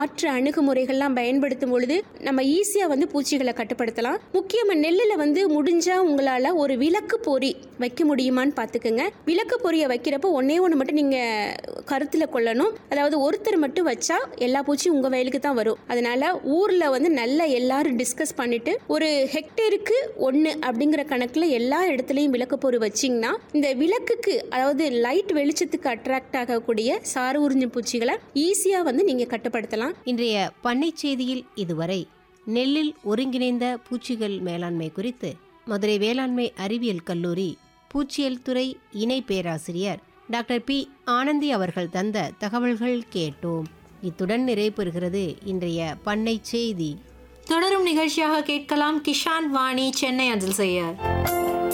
மாற்று அணுகுமுறைகள்லாம் பயன்படுத்தும் பொழுது நம்ம ஈஸியாக வந்து பூச்சிகளை கட்டுப்படுத்தலாம் முக்கியமாக நெல்லில் வந்து முடிஞ்சா உங்களால் ஒரு விளக்கு பொறி வைக்க முடியுமான்னு பார்த்துக்குங்க விளக்கு பொரியை வைக்கிறப்போ ஒன்றே ஒன்று மட்டும் நீங்கள் கருத்தில் கொள்ளணும் அதாவது ஒருத்தர் மட்டும் வச்சா எல்லா பூச்சியும் உங்கள் வயலுக்கு தான் வரும் அதனால ஊரில் வந்து நல்லா எல்லாரும் டிஸ்கஸ் பண்ணிட்டு ஒரு ஹெக்டேருக்கு ஒன்று அப்படிங்கிற கணக்கில் எல்லா இடத்துலையும் விளக்கு பொறி வச்சிங்கன்னா இந்த விளக்குக்கு அதாவது லைட் வெளிச்சத்துக்கு அட்ராக்ட் ஆகக்கூடிய சாறு உறிஞ்சும் பூச்சிகளை ஈஸியாக வந்து நீங்கள் கட்டுப்படுத்தலாம் இன்றைய பண்ணை செய்தியில் இதுவரை நெல்லில் ஒருங்கிணைந்த பூச்சிகள் மேலாண்மை குறித்து மதுரை வேளாண்மை அறிவியல் கல்லூரி பூச்சியல் துறை இணை பேராசிரியர் டாக்டர் பி ஆனந்தி அவர்கள் தந்த தகவல்கள் கேட்டோம் இத்துடன் நிறைவு பெறுகிறது இன்றைய பண்ணை செய்தி தொடரும் நிகழ்ச்சியாக கேட்கலாம் கிஷான் வாணி சென்னை அஞ்சல் செய்ய